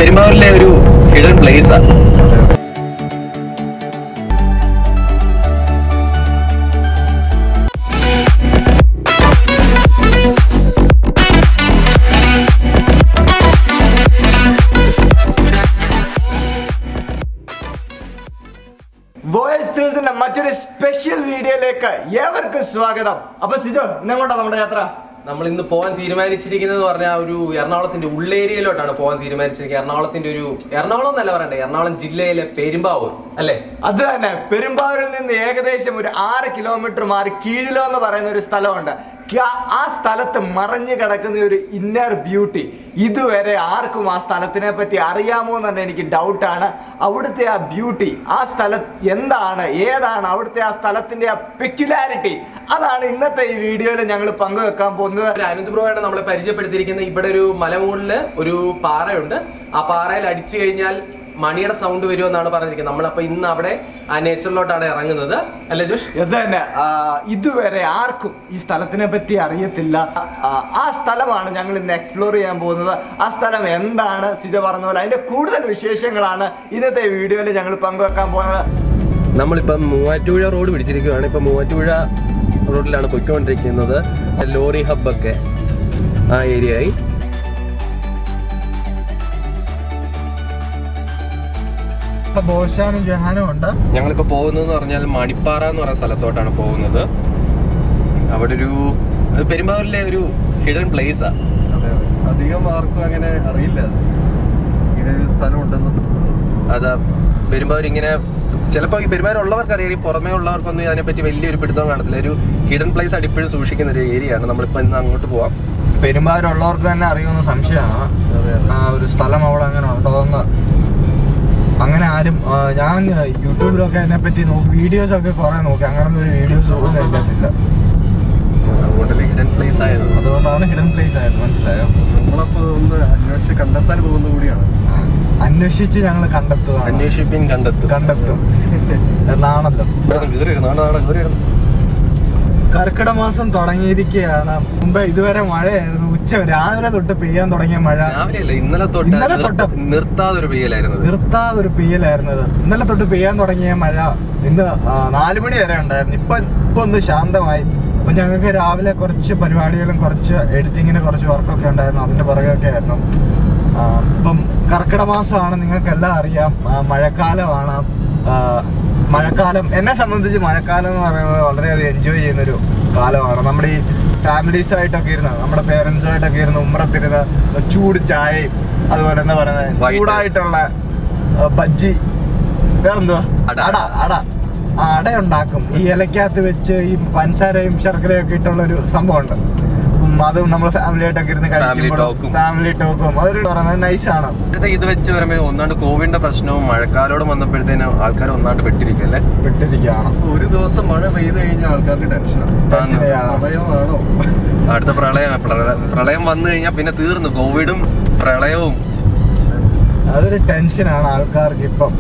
പെരുമ്പാവൂരിലെ ഒരു hidden place ആണ് voice ത്രിൽസിന്റെ മറ്റൊരു സ്പെഷ്യൽ വീഡിയോയിലേക്ക് ഏവർക്കും സ്വാഗതം അപ്പൊ സിജോ ഇന്നെങ്ങോട്ടാ നമ്മുടെ യാത്ര നമ്മൾ ഇന്ന് പോകാൻ തീരുമാനിച്ചിരിക്കുന്നത് പറഞ്ഞാൽ ഒരു എറണാകുളത്തിന്റെ ഉള്ളേരിയയിലോട്ടാണ് പോകാൻ തീരുമാനിച്ചിരിക്കുന്നത് എറണാകുളത്തിന്റെ ഒരു എറണാകുളം എന്നല്ല പറയണ്ടേ എറണാകുളം ജില്ലയിലെ പെരുമ്പാവൂർ അല്ലേ അത് തന്നെ പെരുമ്പാവൂരിൽ നിന്ന് ഏകദേശം ഒരു ആറ് കിലോമീറ്റർ മാറി കീഴിലോ എന്ന് പറയുന്ന ഒരു സ്ഥലമുണ്ട് ക- ആ സ്ഥലത്ത് മറഞ്ഞു കിടക്കുന്ന ഒരു ഇന്നർ ബ്യൂട്ടി ഇതുവരെ ആർക്കും ആ സ്ഥലത്തിനെ പറ്റി അറിയാമോ എന്ന് തന്നെ എനിക്ക് ഡൗട്ടാണ് അവിടുത്തെ ആ ബ്യൂട്ടി ആ സ്ഥലം എന്താണ് ഏതാണ് അവിടുത്തെ ആ സ്ഥലത്തിന്റെ ആ പെക്യുലാരിറ്റി അതാണ് ഇന്നത്തെ ഈ വീഡിയോയിൽ ഞങ്ങൾ പങ്കുവെക്കാൻ പോകുന്നത് ഒരു അനന്ത് ബ്രോയാണ് നമ്മളെ പരിചയപ്പെടുത്തിയിരിക്കുന്നത് ഇവിടെ ഒരു മലമുകളില് ഒരു പാറയുണ്ട് ആ പാറയിൽ അടിച്ചു കഴിഞ്ഞാൽ മണിയുടെ സൗണ്ട് വരുമെന്നാണ് പറഞ്ഞിരിക്കുന്നത് നമ്മളപ്പോ ഇന്ന് അവിടെ ആ നേച്ചറിലോട്ടാണ് ഇറങ്ങുന്നത് അല്ലേ ജോഷ് ഇത് തന്നെ ആ, ഇതുവരെ ആർക്കും ഈ സ്ഥലത്തിനെ പറ്റി അറിയത്തില്ല ആ, ആ സ്ഥലമാണ് ഞങ്ങൾ ഇന്ന് എക്സ്പ്ലോർ ചെയ്യാൻ പോകുന്നത് ആ സ്ഥലം എന്താണ് സിജ പറഞ്ഞ പോലെ അതിന്റെ കൂടുതൽ വിശേഷങ്ങളാണ് ഇന്നത്തെ വീഡിയോയിൽ ഞങ്ങൾ പങ്കുവെക്കാൻ പോകുന്നത് നമ്മളിപ്പം മൂവാറ്റുപുഴ റോഡ് പിടിച്ചിരിക്കുകയാണ് ഇപ്പം മൂവാറ്റുപുഴ റോഡിലാണ് പൊയ്ക്കൊണ്ടിരിക്കുന്നത് ലോറി ഹബ്ബൊക്കെ ആ ഏരിയയായി ബോഷാനും ജഹാനും ഉണ്ട് ഞങ്ങളിപ്പോൾ പോകുന്നതെന്ന് പറഞ്ഞാൽ മണിപ്പാറ എന്ന് പറയുന്ന സ്ഥലത്തോട്ടാണ് പോകുന്നത് അവിടെ ഒരു അത് പെരുമ്പാവൂരിലെ ഒരു ഹിഡൻ പ്ലേസ് ആണ് അതെ അതെ അധികം ആർക്കും അങ്ങനെ അറിയില്ല അത്. ഇങ്ങനെ ഒരു സ്ഥലം ഉണ്ടെന്ന് അത് പെരുമ്പാവൂർ ഇങ്ങനെ ചിലപ്പോൾ ഈ പെരുമ്പാവൂരുള്ളവർക്ക് അറിയാം ഈ പുറമേ ഉള്ളവർക്കൊന്നും അതിനെപ്പറ്റി വലിയൊരു പിടുത്തം കാണത്തില്ല ഒരു ഹിഡൻ പ്ലേസ് ആയിട്ട് ഇപ്പോഴും സൂക്ഷിക്കുന്ന ഒരു ഏരിയ ആണ് നമ്മളിപ്പോൾ ഇന്ന് അങ്ങോട്ട് പോവാം പെരുമ്പാവൂരുള്ളവർക്ക് തന്നെ അറിയുന്ന സംശയമാണ് അതെ അതെ ആ ഒരു സ്ഥലം അവിടെ അങ്ങനെ ഉണ്ടോന്ന് അങ്ങനെ ആരും ആ, ഞാൻ യൂട്യൂബിലൊക്കെ അതിനെ പറ്റി നോക്കി വീഡിയോസ് ഒക്കെ കുറെ നോക്കി അങ്ങനെ ഒരു വീഡിയോസ് പോലും അതിനകത്തില്ല അതുകൊണ്ടല്ലേ ഹിഡൻ പ്ലേസ് ആയത് അതുകൊണ്ടാണ് ഹിഡൻ പ്ലേസ് ആയത് മനസ്സിലായോ നമ്മളപ്പോ ഒന്ന് അന്വേഷിച്ച് കണ്ടെത്താൻ പോകുന്ന കൂടിയാണ് അന്വേഷിച്ച് ഞങ്ങൾ കണ്ടെത്തുകയാണ് അന്വേഷിപ്പിൻ കണ്ടെത്തും കണ്ടെത്തും എന്നാണല്ലോ കർക്കിടക മാസം തുടങ്ങിയിരിക്കുകയാണ് മുമ്പ് ഇതുവരെ മഴയായിരുന്നു ഉച്ച രാവിലെ തൊട്ട് പെയ്യാൻ തുടങ്ങിയ മഴ രാവിലെ അല്ല ഇന്നലെ തൊട്ട് ഇന്നലെ തൊട്ട്. നിർത്ത- നിർത്താതെ ഒരു പെയ്യലായിരുന്നു ഇത്. നിർത്താതെ ഒരു പെയ്യലായിരുന്നത് ഇന്നലെ തൊട്ട് പെയ്യാൻ തുടങ്ങിയ മഴ ഇന്ന് ആ, നാല് മണി വരെ ഉണ്ടായിരുന്നു ഇപ്പൊ ഇപ്പൊ ഒന്ന് ശാന്തമായി അപ്പൊ ഞങ്ങൾക്ക് രാവിലെ കുറച്ച് പരിപാടികളും കുറച്ച് എഡിറ്റിങ്ങിന് കുറച്ച് വർക്കൊക്കെ ഉണ്ടായിരുന്നു അതിന്റെ പുറകെയൊക്കെ ആയിരുന്നു ആ, ഇപ്പം കർക്കിടക മാസമാണ് നിങ്ങൾക്കെല്ലാം അറിയാം ആ, മഴക്കാലമാണ് ആ, മഴക്കാലം എന്നെ സംബന്ധിച്ച് മഴക്കാലം എന്ന് പറയുന്നത് വളരെയധികം എൻജോയ് ചെയ്യുന്നൊരു കാലമാണ് നമ്മുടെ ഈ ഫാമിലീസ് ആയിട്ടൊക്കെ ഇരുന്ന് നമ്മുടെ പേരൻസുമായിട്ടൊക്കെ ഇരുന്ന് ഉമ്മറത്തിരുന്ന് ചൂട് ചായയും അതുപോലെ എന്താ പറയുന്നത് വൈകിട്ട്. ചൂടായിട്ടുള്ള ആ, ബജ്ജി വേറെന്തുവാ അട. അട അട ആ, അട ഉണ്ടാക്കും ഈ ഇലക്കകത്ത് വെച്ച് ഈ പഞ്ചസാരയും ശർക്കരയും ഒക്കെ ഇട്ടുള്ള ഒരു സംഭവമുണ്ട് ഉം, അതും നമ്മൾ ഫാമിലി ആയിട്ടൊക്കെ ഇരുന്ന് Family കഴിക്കുമ്പോഴും talk ഉം. ഫാമിലി ടോക്കും അതൊരു പറയുന്നത് നൈസാണ് ഇപ്പോഴത്തെ ഇത് വെച്ച് പറയുമ്പോൾ ഒന്നാണ്ട് കോവിഡിന്റെ പ്രശ്നവും മഴക്കാലോട് വന്നപ്പോഴത്തേനും ആൾക്കാർ ഒന്നാണ്ട് പെട്ടിരിക്കും അല്ലേ വിട്ടിരിക്കുകയാണ് അപ്പൊ ഒരു ദിവസം മഴ പെയ്ത് കഴിഞ്ഞാൽ ആൾക്കാർക്ക് ടെൻഷനാണ് ടെൻഷനാ. പ്രളയമാണോ അടുത്ത പ്രളയം പ്രള- പ്രളയം വന്നു കഴിഞ്ഞാൽ പിന്നെ തീർന്നു കോവിഡും പ്രളയവും അതൊരു ടെൻഷനാണ് ആൾക്കാർക്ക് ഇപ്പം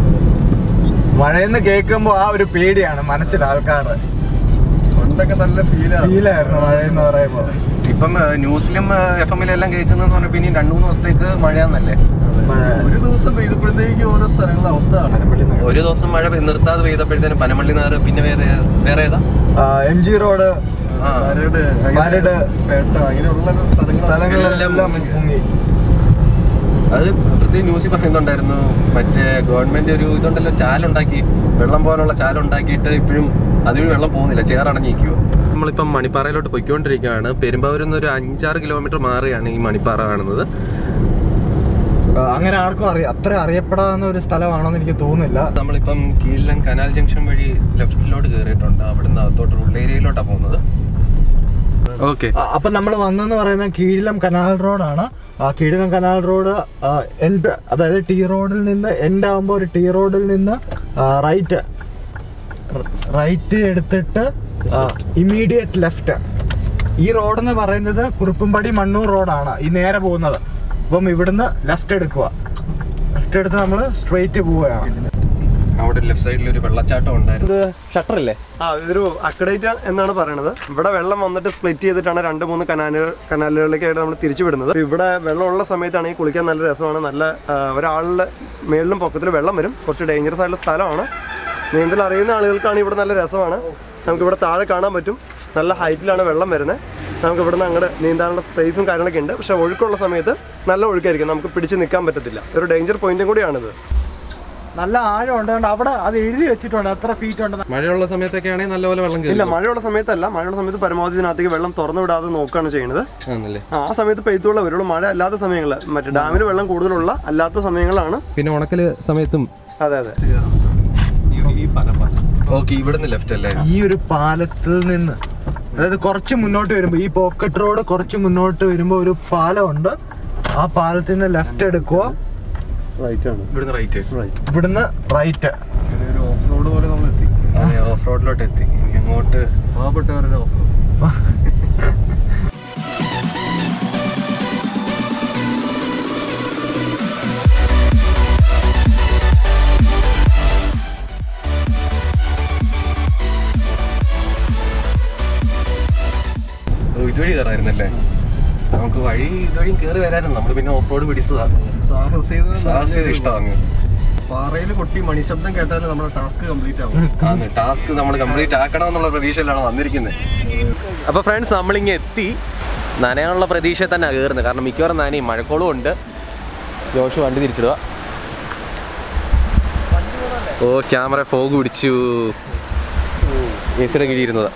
മഴയെന്ന് കേൾക്കുമ്പോൾ ആ ഒരു പേടിയാണ് മനസ്സിൽ ആൾക്കാരുടെ പണ്ടൊക്കെ നല്ല ഫീലാണ് ഫീലായിരുന്നു മഴയെന്ന് പറയുമ്പോൾ ഇപ്പം ഏഹ്, ന്യൂസിലും എഫ് എമ്മിലും എല്ലാം കേൾക്കുന്നതെന്ന് പറഞ്ഞാൽ പിന്നെ രണ്ടു മൂന്ന് ദിവസത്തേക്ക് മഴയാന്നല്ലേ മഴ. ഒരു ദിവസം പെയ്തപ്പോഴത്തേക്ക് ഓരോ സ്ഥലങ്ങളുടെ അവസ്ഥ പനമ്പള്ളി നഗരം. ഒരു ദിവസം മഴ പെയ്- നിർത്താതെ പെയ്തപ്പോഴത്തേനും പനമള്ളി നാറ് പിന്നെ വേറെ വേറെ ഏതാ ആ, എം ജി റോഡ് ആ. മരട് മരട്. പേട്ട അങ്ങനെയുള്ള സ്ഥലങ്ങൾ സ്ഥലങ്ങളിലെല്ലാം മുങ്ങി അത് പ്രത്യേകം ന്യൂസിൽ പറയുന്നുണ്ടായിരുന്നു മറ്റേ ഗവൺമെന്റ് ഒരു ഇതുണ്ടല്ലോ ചാലുണ്ടാക്കി വെള്ളം പോകാനുള്ള ചാലുണ്ടാക്കിയിട്ട് ഇപ്പോഴും അതുവഴി വെള്ളം പോകുന്നില്ല ചേറടഞ്ഞിരിക്കുവോ നമ്മളിപ്പം മണിപ്പാറയിലോട്ട് പൊയ്ക്കൊണ്ടിരിക്കുകയാണ് പെരുമ്പാവൂരിൽ നിന്ന് ഒരു അഞ്ചാറ് കിലോമീറ്റർ മാറിയാണ് ഈ മണിപ്പാറ കാണുന്നത് ആ, അങ്ങനെ ആർക്കും അറിയാം അത്ര അറിയപ്പെടാവുന്ന ഒരു സ്ഥലമാണെന്ന് എനിക്ക് തോന്നുന്നില്ല നമ്മളിപ്പം കീഴിലം കനാൽ ജംഗ്ഷൻ വഴി ലെഫ്റ്റിലോട്ട് കയറിയിട്ടുണ്ട് അവിടുന്ന് അകത്തോട്ട് ഉള്ളേരിയയിലോട്ടാണ് പോകുന്നത് ഓക്കെ ആ, അപ്പൊ നമ്മൾ വന്നെന്ന് പറയുന്നത് കീഴിലം കനാൽ റോഡാണ് ആ കീഴിലം കനാൽ റോഡ് എൻഡ് അതായത് ടി റോഡിൽ നിന്ന് എൻഡ് ആകുമ്പോൾ ഒരു ടി റോഡിൽ നിന്ന് റൈറ്റ് റൈറ്റ് എടുത്തിട്ട് ഇമീഡിയറ്റ് ലെഫ്റ്റ് ഈ റോഡ് എന്ന് പറയുന്നത് കുറുപ്പുംപടി മണ്ണൂർ റോഡാണ് ഈ നേരെ പോകുന്നത് അപ്പം ഇവിടുന്ന് ലെഫ്റ്റ് എടുക്കുക ലെഫ്റ്റ് എടുത്ത് നമ്മൾ സ്ട്രെയിറ്റ് പോവുകയാണ് അവിടെ ഒരു ലെഫ്റ്റ് സൈഡിൽ ഒരു വെള്ളച്ചാട്ടം ഉണ്ടായിരുന്നു ഷട്ടർ അല്ലേ ആ ഇതൊരു അക്കഡേറ്റ് എന്നാണ് പറയണത് ഇവിടെ വെള്ളം വന്നിട്ട് സ്പ്ലിറ്റ് ചെയ്തിട്ടാണ് രണ്ട് മൂന്ന് കനാലുകൾ കനാലുകളിലേക്കായിട്ട് നമ്മൾ തിരിച്ചു വിടുന്നത് അപ്പൊ ഇവിടെ വെള്ളമുള്ള സമയത്താണെങ്കിൽ കുളിക്കാൻ നല്ല രസമാണ് നല്ല ആ, ഒരാളുടെ മേളിലും പൊക്കത്തിലും വെള്ളം വരും കുറച്ച് ഡേഞ്ചറസ് ആയിട്ടുള്ള സ്ഥലമാണ് നീന്തൽ അറിയുന്ന ആളുകൾക്കാണ് ഇവിടെ നല്ല രസമാണ് നമുക്ക് ഇവിടെ താഴെ കാണാൻ പറ്റും നല്ല ഹൈറ്റിലാണ് വെള്ളം വരുന്നത് നമുക്ക് ഇവിടെ നിന്ന് അങ്ങോട്ട് നീന്താനുള്ള സ്പേസും കാര്യങ്ങളൊക്കെ ഉണ്ട് പക്ഷേ ഒഴുക്കുള്ള സമയത്ത് നല്ല ഒഴുക്കായിരിക്കും നമുക്ക് പിടിച്ച് നിൽക്കാൻ പറ്റത്തില്ല ഒരു ഡേഞ്ചർ പോയിന്റും കൂടിയാണിത് നല്ല ആഴം ഉണ്ട് അവിടെ അത് എഴുതി വെച്ചിട്ടുണ്ട് എത്ര ഫീറ്റ് ഉണ്ട് മഴയുള്ള സമയത്തൊക്കെ ആണെങ്കിൽ നല്ലപോലെ വെള്ളം ഇല്ല കയറി മഴയുള്ള സമയത്തല്ല മഴയുള്ള സമയത്ത് പരമാവധി ഇതിനകത്തേക്ക് വെള്ളം തുറന്നു വിടാതെ നോക്കുകയാണ് ചെയ്യുന്നത് ആണല്ലേ ആ ആ സമയത്ത് പെയ്ത്തുള്ള വരുള്ളൂ മഴ അല്ലാത്ത സമയങ്ങളിൽ മറ്റേ ഡാമിൽ വെള്ളം കൂടുതലുള്ള അല്ലാത്ത സമയങ്ങളാണ് പിന്നെ ഉണക്കല് സമയത്തും അതെ അതെ ഓക്കെ ഇവിടുന്ന് ലെഫ്റ്റ് അല്ലേ ഈ ഒരു പാലത്തിൽ നിന്ന് അതായത് കുറച്ച് മുന്നോട്ട് വരുമ്പോ ഈ പോക്കറ്റ് റോഡ് കുറച്ച് മുന്നോട്ട് വരുമ്പോ ഒരു പാലമുണ്ട് ആ പാലത്തിൽ നിന്ന് ലെഫ്റ്റ് എടുക്കുക റൈറ്റ് ആണ് ഇവിടുന്ന് റൈറ്റ് ഇവിടുന്ന് റൈറ്റ് ചെറിയൊരു ഓഫ് റോഡ് പോലെ നമ്മൾ എത്തി അതെ ഓഫ് റോഡിലോട്ട് എത്തി ഇനി അങ്ങോട്ട് പാവപ്പെട്ടവരുടെ ഓഫ് റോഡ് ഓ, ഇതുവഴി കയറായിരുന്നല്ലേ നമുക്ക് വഴി ഇതുവഴിയും കയറി വരായിരുന്നു നമ്മൾ പിന്നെ ഓഫ് റോഡ് പിടിച്ചതാ സാഹസ് ചെയ്ത് സാഹസ് ചെയ്ത് ഇഷ്ടമാണ് പാറയിൽ കൊട്ടി മണിശബ്ദം കേട്ടാൽ നമ്മുടെ ടാസ്ക് കംപ്ലീറ്റ് ആവും ടാസ്ക് നമ്മൾ കംപ്ലീറ്റ് ആക്കണം എന്നുള്ള പ്രതീക്ഷയിലാണ് വന്നിരിക്കുന്നത് അപ്പൊ ഫ്രണ്ട്സ് നമ്മളിങ്ങ് എത്തി നനയാനുള്ള പ്രതീക്ഷ തന്നെ കയറുന്നത് കാരണം മിക്കവാറും നനയും മഴക്കോളും ഉണ്ട് ജോഷ് വണ്ടി തിരിച്ചിടുക ഓ ക്യാമറ ഫോഗ് പിടിച്ചു എ സിയുടെ കീഴിയിരുന്നത്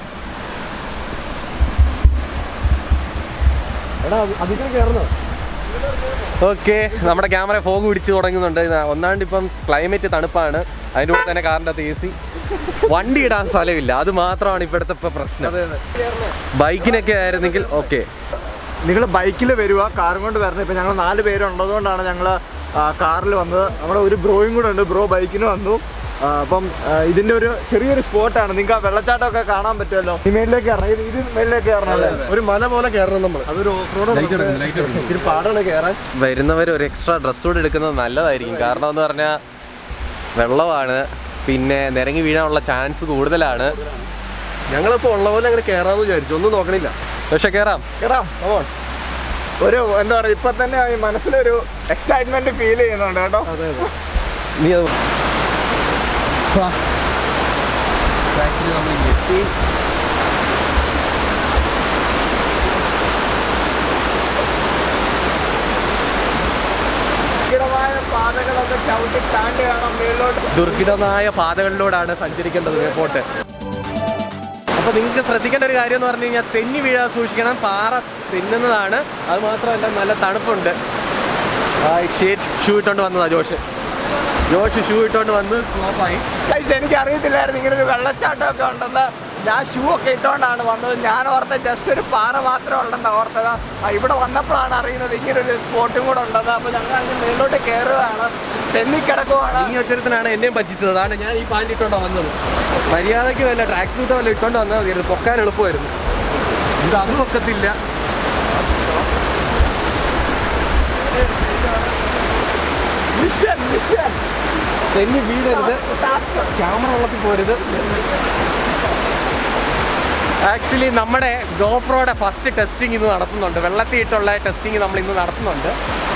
എടാ അതിലേക്ക് കയറുന്നോ ഓക്കെ നമ്മുടെ ക്യാമറ ഫോഗ് പിടിച്ച് തുടങ്ങുന്നുണ്ട് ഇത് ഒന്നാണ്ട് ഇപ്പം ക്ലൈമറ്റ് തണുപ്പാണ് അതിൻ്റെ കൂടെ തന്നെ കാറിൻ്റെ അകത്ത് എ സി വണ്ടി ഇടാൻ സ്ഥലമില്ല അത് മാത്രമാണ് ഇവിടുത്തെ ഇപ്പൊ പ്രശ്നം ബൈക്കിനൊക്കെ ആയിരുന്നെങ്കിൽ ഓക്കെ നിങ്ങൾ ബൈക്കിൽ വരിക കാറും കൊണ്ട് വരണം ഇപ്പൊ ഞങ്ങൾ നാല് പേരുള്ളതുകൊണ്ടാണ് ഞങ്ങൾ കാറിൽ വന്നത് നമ്മുടെ ഒരു ബ്രോയും കൂടെ ഉണ്ട് ബ്രോ ബൈക്കിന് വന്നു ആ, അപ്പം ആ, ഇതിന്റെ ഒരു ചെറിയൊരു സ്പോട്ടാണ് നിങ്ങൾക്ക് ആ വെള്ളച്ചാട്ടമൊക്കെ കാണാൻ പറ്റുമല്ലോ ഈ മേളിലേക്ക് കയറണം ഇത് ഇത് മേളിലേക്ക് കയറണം അല്ലേ ഒരു മല പോലെ കയറണം നമ്മൾ അതൊരു ഓഫ് റോഡ് ഇച്ചിരി പാടാണ് കയറാൻ വരുന്നവർ ഒരു എക്സ്ട്രാ ഡ്രസ്സ് കൂടെ എടുക്കുന്നത് നല്ലതായിരിക്കും കാരണം എന്ന് പറഞ്ഞാൽ വെള്ളമാണ് പിന്നെ നിരങ്ങി വീഴാനുള്ള ചാൻസ് കൂടുതലാണ് ഞങ്ങളിപ്പോൾ ഉള്ള പോലെ അങ്ങനെ കയറാന്ന് വിചാരിച്ചു ഒന്നും നോക്കണില്ല പക്ഷെ കയറാം കയറാം come on. ഒരു എന്താ പറയുക ഇപ്പൊ തന്നെ ഈ മനസ്സിലൊരു എക്സൈറ്റ്മെന്റ് ഫീൽ ചെയ്യുന്നുണ്ട് കേട്ടോ അതെ അതെ നീ അത് ആക്ച്വലി നമ്മൾ എത്തി ദുർഘടമായ പാതകളൊക്കെ ചവിട്ടി താണ്ടി വേണം മേളിലോട്ട് ദുർഘിതമായ പാതകളിലൂടെയാണ് സഞ്ചരിക്കേണ്ടത് മേപ്പോട്ട് അപ്പൊ നിങ്ങൾക്ക് ശ്രദ്ധിക്കേണ്ട ഒരു കാര്യം എന്ന് പറഞ്ഞു കഴിഞ്ഞാൽ തെന്നി വീഴാൻ സൂക്ഷിക്കണം പാറ തിന്നുന്നതാണ് അത് മാത്രമല്ല നല്ല തണുപ്പുണ്ട് ഷൂ ഇട്ടോണ്ട് വന്നതാ ജോഷ് ജോഷ് ഷൂ ഇട്ടോണ്ട് വന്ന് സ്ലോപ്പായി Guys, എനിക്ക് അറിയത്തില്ലായിരുന്നു ഇങ്ങനെ ഒരു വെള്ളച്ചാട്ടമൊക്കെ ഉണ്ടെന്ന് ഞാൻ ഷൂ ഒക്കെ ഇട്ടുകൊണ്ടാണ് വന്നത് ഞാൻ ഓർത്ത ജസ്റ്റ് ഒരു പാറ മാത്രമേ ഉണ്ടെന്ന് ഓർത്തത് ആ, ഇവിടെ വന്നപ്പോഴാണ് അറിയുന്നത് ഇങ്ങനെ ഒരു സ്പോട്ടും കൂടെ ഉണ്ടെന്ന് അപ്പൊ ഞങ്ങൾ അതിന് മേലോട്ട് കയറുകയാണ് തെന്നിക്കിടക്കുവാണ് ഈ ഒച്ചരത്തിനാണ് എന്നെയും പറ്റിച്ചത് അതാണ് ഞാൻ ഈ പാൻറ് ഇട്ടോണ്ടാ വന്നത് മര്യാദയ്ക്ക് വല്ല ട്രാക്ക് സൂട്ട് വല്ല ഇട്ടോണ്ട് വന്നാൽ മതിയായിരുന്നു പൊക്കാൻ എളുപ്പമായിരുന്നു ഇത് അതും ഒക്കത്തില്ല മിഷൻ മിഷൻ തെന്നി വീഴരുത് ക്യാമറ വെള്ളത്തിൽ പോരുത് ആക്ച്വലി നമ്മുടെ ഗോപ്രോയുടെ ഫസ്റ്റ് ടെസ്റ്റിംഗ് ഇന്ന് നടത്തുന്നുണ്ട് വെള്ളത്തിൽ ഇട്ടുള്ള ടെസ്റ്റിംഗ് നമ്മൾ ഇന്ന് നടത്തുന്നുണ്ട്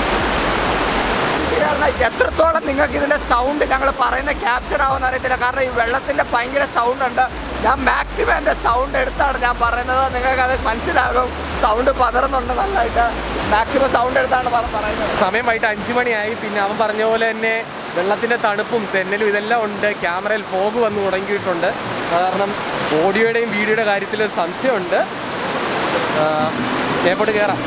കാരണം എത്രത്തോളം നിങ്ങൾക്ക് ഇതിന്റെ സൗണ്ട് ഞങ്ങൾ പറയുന്ന ക്യാപ്ചർ ആവുമെന്ന് അറിയത്തില്ല കാരണം ഈ വെള്ളത്തിന്റെ ഭയങ്കര സൗണ്ട് ഉണ്ട് ഞാൻ മാക്സിമം എന്റെ സൗണ്ട് എടുത്താണ് ഞാൻ പറയുന്നത് നിങ്ങൾക്ക് അത് മനസ്സിലാകും സൗണ്ട് പതറുന്നുണ്ട് നല്ലതായിട്ട് മാക്സിമം സൗണ്ട് എടുത്താണ് പറ- പറയുന്നത് സമയം വൈകിട്ട് അഞ്ച് മണിയായി പിന്നെ അവൻ പറഞ്ഞ പോലെ തന്നെ വെള്ളത്തിൻ്റെ തണുപ്പും തെന്നലും ഇതെല്ലാം ഉണ്ട് ക്യാമറയിൽ ഫോഗ് വന്ന് തുടങ്ങിയിട്ടുണ്ട് കാരണം ഓഡിയോയുടെയും വീഡിയോയുടെ കാര്യത്തിൽ ഒരു സംശയമുണ്ട് ഏപ്പോട്ട് കയറാം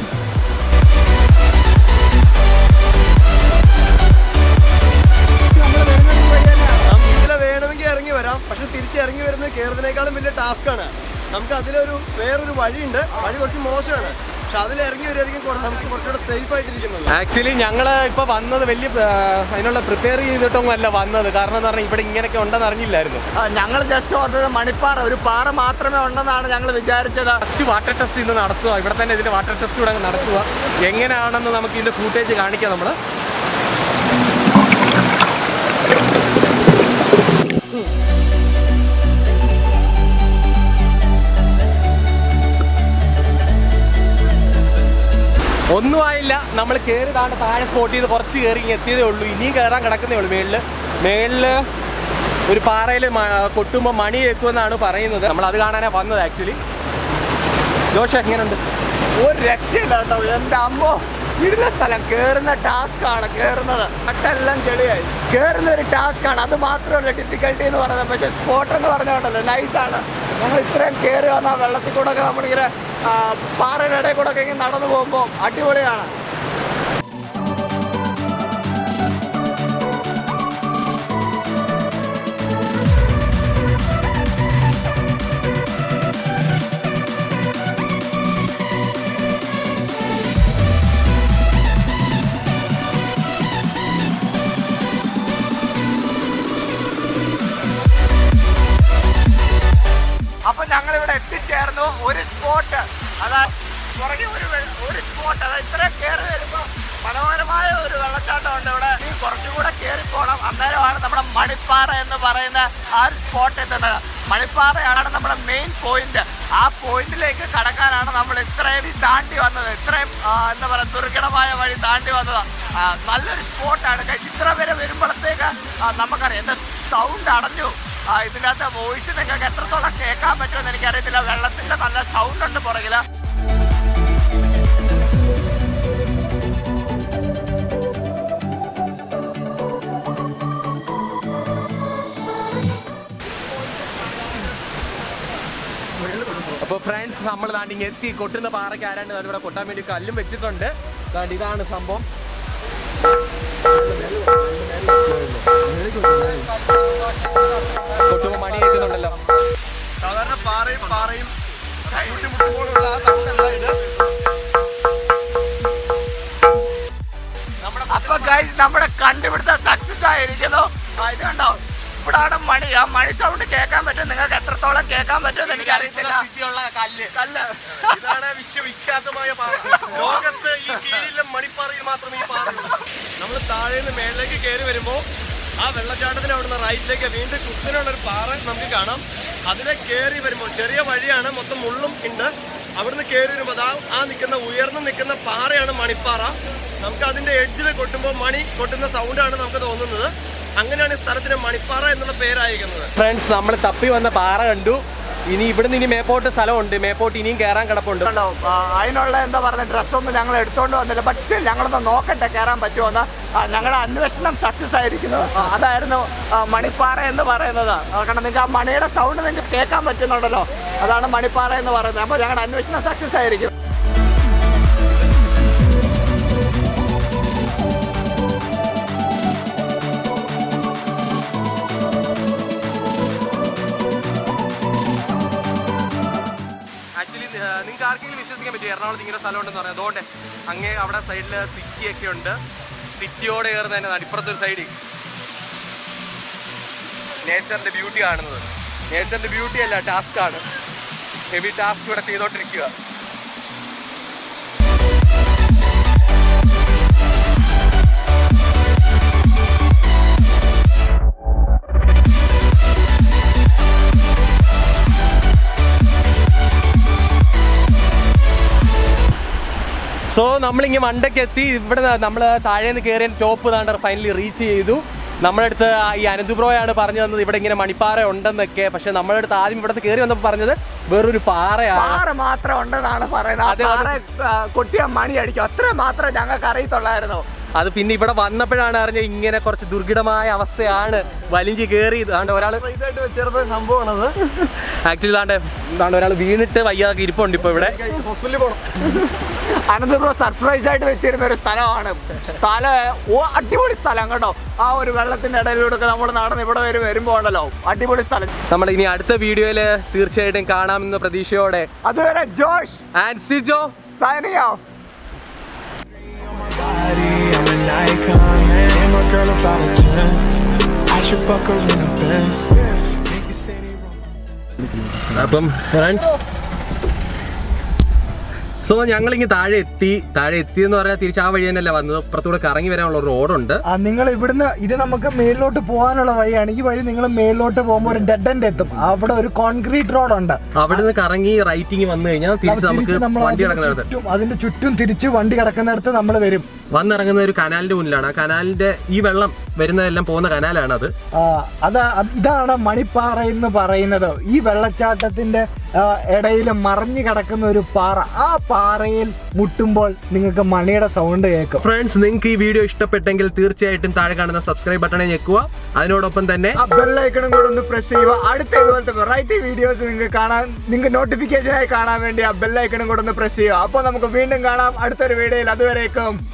ഇതിലെ വേണമെങ്കിൽ ഇറങ്ങി വരാം പക്ഷെ തിരിച്ച് ഇറങ്ങി വരുന്നത് കയറുന്നതിനേക്കാളും വലിയ ടാസ്ക് ആണ് നമുക്ക് അതിലൊരു വേറൊരു വഴിയുണ്ട് വഴി കുറച്ച് മോശമാണ് പക്ഷെ അതിൽ ഇറങ്ങി വരുമായിരിക്കും കുറ- നമുക്ക് കുറച്ചുകൂടെ സേഫ് ആയിട്ടിരിക്കുന്നത് ആക്ച്വലി ഞങ്ങൾ ഇപ്പോൾ വന്നത് വലിയ ആ, അതിനുള്ള പ്രിപ്പയർ ചെയ്തിട്ടൊന്നും അല്ല വന്നത് കാരണം എന്ന് പറഞ്ഞാൽ ഇവിടെ ഇങ്ങനെയൊക്കെ ഉണ്ടെന്ന് അറിഞ്ഞില്ലായിരുന്നു ഞങ്ങൾ ജസ്റ്റ് ഓർത്തത് മണിപ്പാറ ഒരു പാറ മാത്രമേ ഉണ്ടെന്നാണ് ഞങ്ങൾ വിചാരിച്ചത് ഫസ്റ്റ് വാട്ടർ ടെസ്റ്റ് ഇന്ന് നടത്തുക ഇവിടെ തന്നെ ഇതിന്റെ വാട്ടർ ടെസ്റ്റ് കൂടെ അങ്ങ് നടത്തുക എങ്ങനെയാണെന്ന് നമുക്ക് ഇതിന്റെ ഫൂട്ടേജ് കാണിക്കാം നമ്മൾ ഒന്നും ആയില്ല നമ്മൾ കയറി താണ്ട് താഴെ സ്പോട്ട് ചെയ്ത് കുറച്ച് കയറി ഇങ്ങ് എത്തിയതേ ഉള്ളൂ ഇനിയും കയറാൻ കിടക്കുന്നേ ഉള്ളൂ മേളിൽ മേളിൽ ഒരു പാറയിൽ കൊട്ടുമ്പോൾ മണി കേൾക്കുമെന്നാണ് പറയുന്നത് നമ്മൾ അത് കാണാനാണ് വന്നത് ആക്ച്വലി ജോഷ എങ്ങനെയുണ്ട് ഒരു രക്ഷയില്ല കേട്ടോ എന്റെ അമ്മോ ഇരുന്ന സ്ഥലം കേറുന്ന ടാസ്ക് ആണ് കേറുന്നത് അട്ടെല്ലാം ചെളിയായി കേറുന്ന ഒരു ടാസ്ക് ആണ് അത് മാത്രമല്ല ഡിഫിക്കൽട്ടി എന്ന് പറയുന്നത് പക്ഷെ സ്പോട്ട് എന്ന് പറഞ്ഞോണ്ടല്ലോ നൈസാണ് ഞങ്ങൾ ഇത്രയും കയറി വന്ന ആ വെള്ളത്തിൽ കൂടെ ഒക്കെ നമ്മളിങ്ങനെ ആ, പാറയുടെ ഇടയിൽ കൂടെ ഒക്കെ ഇങ്ങനെ നടന്നു പോകുമ്പോൾ അടിപൊളിയാണ് അപ്പൊ ഞങ്ങൾ ഇവിടെ എത്തിച്ചേർന്നു ഒരു സ്പോട്ട് അതാ പുറകെ ഒരു വെ- ഒരു സ്പോട്ട് അതാ ഇത്ര കയറി വരുമ്പോ മനോഹരമായ ഒരു വെള്ളച്ചാട്ടം ഉണ്ട് ഇവിടെ ഈ കുറച്ചുകൂടെ കയറി പോകണം അന്നേരമാണ് നമ്മുടെ മണിപ്പാറ എന്ന് പറയുന്ന ആ ഒരു സ്പോട്ട് എത്തുന്നത് മണിപ്പാറയാണ് നമ്മുടെ മെയിൻ പോയിന്റ് ആ പോയിന്റിലേക്ക് കടക്കാനാണ് നമ്മൾ ഇത്രയും ഈ താണ്ടി വന്നത് ഇത്രയും ആ, എന്താ പറയുക ദുർഘടമായ വഴി താണ്ടി വന്നത് ആ, നല്ലൊരു സ്പോട്ടാണ് കഴിച്ച് ഇത്ര വരെ വരുമ്പോഴത്തേക്ക് ആ, നമുക്കറിയാം എന്താ സൗണ്ട് അടഞ്ഞു ആ, ഇതിനകത്ത് വോയിസ് നിങ്ങൾക്ക് എത്രത്തോളം കേൾക്കാൻ പറ്റുമെന്ന് എനിക്കറിയത്തില്ല വെള്ളത്തിന്റെ നല്ല സൗണ്ട് ഉണ്ട് പുറകില് അപ്പോൾ ഫ്രണ്ട്സ് നമ്മൾ ദാണ്ട് ഇങ്ങ് എത്തി കൊട്ടുന്ന പാറയ്ക്ക് ആരാണ്ട് ദാണ്ട് ഇവിടെ കൊട്ടാൻ വേണ്ടി കല്ലും വെച്ചിട്ടുണ്ട് ദാണ്ട് ഇതാണ് സംഭവം കൊട്ടുമ്പോൾ മണി കേൾക്കുന്നുണ്ടല്ലോ സാധാരണ പാറയും പാറയും കൈവിട്ട് മുട്ടുമ്പോഴുള്ള ആ സൗണ്ട് അല്ല ഇത് അപ്പൊ ഗൈസ് നമ്മുടെ കണ്ടുപിടുത്തം സക്സസ് ആയിരിക്കുന്നു ആ, ഇത് കണ്ടോ ഇവിടാണ് മണി ആ മണി സൗണ്ട് കേൾക്കാൻ പറ്റും നിങ്ങൾക്ക് എത്രത്തോളം കേൾക്കാൻ പറ്റുമെന്ന് എനിക്കറിയത്തില്ല കല്ല് കല്ല് ഇതാണ് വിശ്വവിഖ്യാതമായ പാറ ലോകത്ത് ഈ കീഴിലെ മണിപ്പാറയിൽ മാത്രമേ ഈ പാറ നമ്മൾ താഴെ നിന്ന് മേളിലേക്ക് കയറി വരുമ്പോൾ ആ വെള്ളച്ചാട്ടത്തിന് അവിടുന്ന് റൈറ്റിലേക്ക് വീണ്ടും കുത്തിനുള്ള ഒരു പാറ നമുക്ക് കാണാം അതിനെ കയറി വരുമ്പോൾ ചെറിയ വഴിയാണ് മൊത്തം മുള്ളും ഉണ്ട് അവിടുന്ന് കയറി വരുമ്പോൾ അതാ ആ നിൽക്കുന്ന ഉയർന്നു നിൽക്കുന്ന പാറയാണ് മണിപ്പാറ നമുക്ക് അതിന്റെ എഡ്ജിൽ കൊട്ടുമ്പോൾ മണി കൊട്ടുന്ന സൗണ്ടാണ് നമുക്ക് തോന്നുന്നത് അങ്ങനെയാണ് ഈ സ്ഥലത്തിന് മണിപ്പാറ എന്നുള്ള പേരായിരിക്കുന്നത് ഫ്രണ്ട്സ് നമ്മൾ തപ്പി വന്ന പാറ കണ്ടു ഇനി ഇവിടുന്ന് ഇനി മേപ്പോട്ട് സ്ഥലമുണ്ട് മേപ്പോട്ട് ഇനിയും കയറാൻ കിടപ്പുണ്ട് കണ്ടോ ആ, അതിനുള്ള എന്താ പറയുക ഡ്രസ്സൊന്നും ഞങ്ങൾ എടുത്തോണ്ട് വന്നില്ല ബട്ട് സ്റ്റിൽ ഞങ്ങളൊന്ന് നോക്കട്ടെ കയറാൻ പറ്റുമോന്ന് ആ, ഞങ്ങളുടെ അന്വേഷണം സക്സസ് ആയിരിക്കുന്നു ആ, അതായിരുന്നു ആ, മണിപ്പാറ എന്ന് പറയുന്നത് ആ, കാരണം നിങ്ങൾക്ക് ആ മണിയുടെ സൗണ്ട് നിങ്ങൾക്ക് കേൾക്കാൻ പറ്റുന്നുണ്ടല്ലോ അതാണ് മണിപ്പാറ എന്ന് പറയുന്നത് അപ്പോൾ ഞങ്ങളുടെ അന്വേഷണം സക്സസ് ആയിരിക്കും ആക്ച്വലി നിങ്ങൾക്ക് ആർക്കെങ്കിലും വിശ്വസിക്കാൻ പറ്റും എറണാകുളത്ത് ഇങ്ങനെ സ്ഥലം ഉണ്ടെന്ന് പറയാം അതുകൊണ്ട് അങ്ങേ അവിടെ സൈഡിൽ സിറ്റി ഒക്കെ ഉണ്ട് സിറ്റിയോടെ കയറുന്ന തന്നെ ഇപ്പുറത്തൊരു സൈഡിൽ നേച്ചറിന്റെ ബ്യൂട്ടി കാണുന്നത് നേച്ചറിന്റെ ബ്യൂട്ടി അല്ല ടാസ്ക് ആണ് ഹെവി ടാസ്ക് ഇവിടെ ചെയ്തോണ്ടിരിക്കുക സോ നമ്മളിങ്ങനെ മണ്ടയ്ക്ക് എത്തി ഇവിടെ നമ്മൾ താഴെ നിന്ന് കയറിയ ടോപ്പ് താണ്ട് ഫൈനലി റീച്ച് ചെയ്തു നമ്മുടെ അടുത്ത് ആ ഈ അനന്തുബ്രോയാണ് പറഞ്ഞു തന്നത് ഇവിടെ ഇങ്ങനെ മണിപ്പാറ ഉണ്ടെന്നൊക്കെ പക്ഷെ നമ്മുടെ അടുത്ത് ആദ്യം ഇവിടെ കയറി വന്നപ്പോൾ പറഞ്ഞത് വേറൊരു പാറയാണ് പാറ മാത്രം ഉണ്ടെന്നാണ് പറയുന്നത് അതെ, ആ അതെ. പാറ ആ, കൊട്ടിയ മണി അടിക്കും അത്ര മാത്രമേ ഞങ്ങൾക്ക് അറിയത്തുള്ളായിരുന്നു അത് പിന്നെ ഇവിടെ വന്നപ്പോഴാണ് അറിഞ്ഞത് ഇങ്ങനെ കുറച്ച് ദുർഘടമായ അവസ്ഥയാണ് വലിഞ്ചി കയറി താണ്ട് ഒരാൾ ഇതായിട്ട് വെച്ചേർന്ന സംഭവമാണത് ആക്ച്വലി താണ്ട് താണ്ട് ഒരാൾ വീണിട്ട് വയ്യാതെ ഇരിപ്പുണ്ട് ഇപ്പോൾ ഇവിടെ ഹോസ്പിറ്റലിൽ പോകണം അനന്ത് ബ്രോ സർപ്രൈസ് ആയിട്ട് വെച്ചിരുന്ന ഒരു സ്ഥലമാണ് സ്ഥലം ഓ അടിപൊളി സ്ഥലം കേട്ടോ ആ ഒരു വെള്ളത്തിന്റെ ഇടയിലൂടെ നമ്മൾ നടന്ന് ഇവിടെ വരെ വരുമ്പോ ഉണ്ടല്ലോ അടിപൊളി സ്ഥലം നമ്മൾ ഇനി അടുത്ത വീഡിയോയിൽ തീർച്ചയായിട്ടും കാണാമെന്ന പ്രതീക്ഷയോടെ അതുവരെ Josh and Sijo signing off body, I'm an icon, man. And my girl about a 10. I should fuck her in a Benz. Niggas say they wrong. അപ്പം ഫ്രണ്ട്സ് സോ ഞങ്ങൾ ഇങ്ങ് താഴെ എത്തി താഴെ എത്തി എന്ന് പറഞ്ഞാൽ തിരിച്ച് ആ വഴി തന്നെയല്ല വന്നത് അപ്പുറത്തൂടെ കറങ്ങി വരാനുള്ള ഒരു റോഡുണ്ട് ആ, നിങ്ങൾ ഇവിടുന്ന് ഇത് നമുക്ക് മേളിലോട്ട് പോകാനുള്ള വഴിയാണ് ഈ വഴി നിങ്ങൾ മേളിലോട്ട് പോകുമ്പോൾ ഒരു ഡെഡ് എൻഡ് എത്തും അവിടെ ഒരു കോൺക്രീറ്റ് റോഡ് ഉണ്ട് അവിടുന്ന് കറങ്ങി റൈറ്റിങ് വന്നു കഴിഞ്ഞാൽ തിരിച്ച് നമുക്ക് തിരിച്ച് നമ്മൾ വണ്ടി അതിന്റെ കിടക്കുന്നിടത്ത് ചുറ്റും അതിന്റെ ചുറ്റും തിരിച്ച് വണ്ടി കിടക്കുന്നിടത്ത് നമ്മൾ വരും വന്നിറങ്ങുന്ന ഒരു കനാലിന്റെ മുന്നിലാണ് ആ കനാലിന്റെ ഈ വെള്ളം വരുന്നതെല്ലാം പോകുന്ന കനാലാണ് അത് ആ, അതാ അത് ഇതാണ് മണിപ്പാറ എന്ന് പറയുന്നത് ഈ വെള്ളച്ചാട്ടത്തിന്റെ ഇടയിൽ മറിഞ്ഞു കിടക്കുന്ന ഒരു പാറ ആ പാറയിൽ മുട്ടുമ്പോൾ നിങ്ങൾക്ക് മണിയുടെ സൗണ്ട് കേൾക്കും ഫ്രണ്ട്സ് നിങ്ങൾക്ക് ഈ വീഡിയോ ഇഷ്ടപ്പെട്ടെങ്കിൽ തീർച്ചയായിട്ടും താഴെ കാണുന്ന സബ്സ്ക്രൈബ് ബട്ടണെ ഞെക്കുക അതിനോടൊപ്പം തന്നെ ആ ബെല്ലൈക്കണും കൂടെ ഒന്ന് പ്രസ് ചെയ്യുക അടുത്ത ഇതുപോലത്തെ വെറൈറ്റി വീഡിയോസ് നിങ്ങൾക്ക് കാണാൻ നിങ്ങൾക്ക് നോട്ടിഫിക്കേഷൻ ആയി കാണാൻ വേണ്ടി ആ ബെല്ലൈക്കണും കൂടെ ഒന്ന് പ്രസ് ചെയ്യുക അപ്പോൾ നമുക്ക് വീണ്ടും കാണാം അടുത്തൊരു വീഡിയോയിൽ അതുവരേക്കും